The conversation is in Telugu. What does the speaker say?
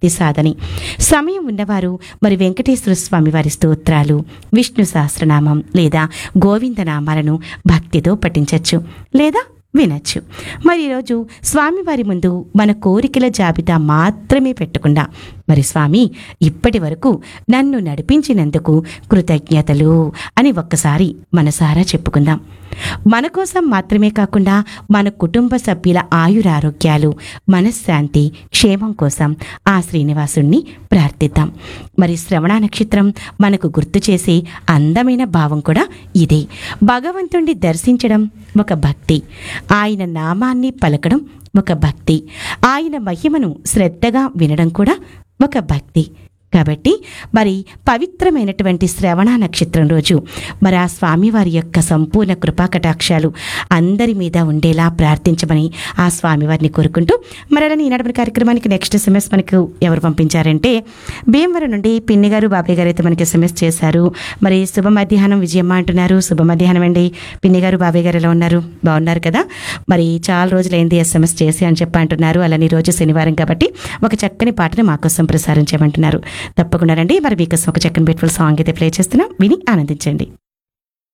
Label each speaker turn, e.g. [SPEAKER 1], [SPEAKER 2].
[SPEAKER 1] భక్తి సాధని సమయం ఉన్నవారు మరి వెంకటేశ్వర స్వామి వారి స్తోత్రాలు విష్ణు సహస్రనామం లేదా గోవిందనామాలను భక్తితో పఠించవచ్చు లేదా వినొచ్చు మరి ఈరోజు స్వామివారి ముందు మన కోరికల జాబితా మాత్రమే పెట్టకుండా మరి స్వామి ఇప్పటి వరకు నన్ను నడిపించినందుకు కృతజ్ఞతలు అని ఒక్కసారి మనసారా చెప్పుకుందాం మన కోసం మాత్రమే కాకుండా మన కుటుంబ సభ్యుల ఆయురారోగ్యాలు మనశ్శాంతి క్షేమం కోసం ఆ శ్రీనివాసుణ్ణి ప్రార్థిద్దాం మరి శ్రవణ నక్షత్రం మనకు గుర్తు చేసే అందమైన భావం కూడా ఇదే భగవంతుణ్ణి దర్శించడం ఒక భక్తి ఆయన నామాన్ని పలకడం ఒక భక్తి ఆయన మహిమను శ్రద్ధగా వినడం కూడా ఒక భక్తి కాబట్టి మరి పవిత్రమైనటువంటి శ్రవణ నక్షత్రం రోజు మరి ఆ స్వామివారి యొక్క సంపూర్ణ కృపా కటాక్షాలు అందరి మీద ఉండేలా ప్రార్థించమని ఆ స్వామివారిని కోరుకుంటూ మరి అలానే ఈనాటి కార్యక్రమానికి నెక్స్ట్ ఎస్ఎంఎస్ మనకు ఎవరు పంపించారంటే భీమవరం నుండి పిన్ని గారు బాబాయ్ గారు అయితే మనకి ఎస్ఎంఎస్ చేశారు మరి శుభ మధ్యాహ్నం విజయమ్మ అంటున్నారు శుభ మధ్యాహ్నం అండి పిన్ని గారు బాబాయ్ గారు ఎలా ఉన్నారు బాగున్నారు కదా మరి చాలా రోజులైంది ఎస్ఎంఎస్ చేసి అని చెప్పి అంటున్నారు అలానే ఈ రోజు శనివారం కాబట్టి ఒక చక్కని పాటను మా కోసం ప్రసారం చేయమంటున్నారు తప్పకుండా రండి మరి మీకోసం ఒక చక్కని బ్యూటిఫుల్ సాంగ్ అయితే ప్లే చేస్తున్నాం విని ఆనందించండి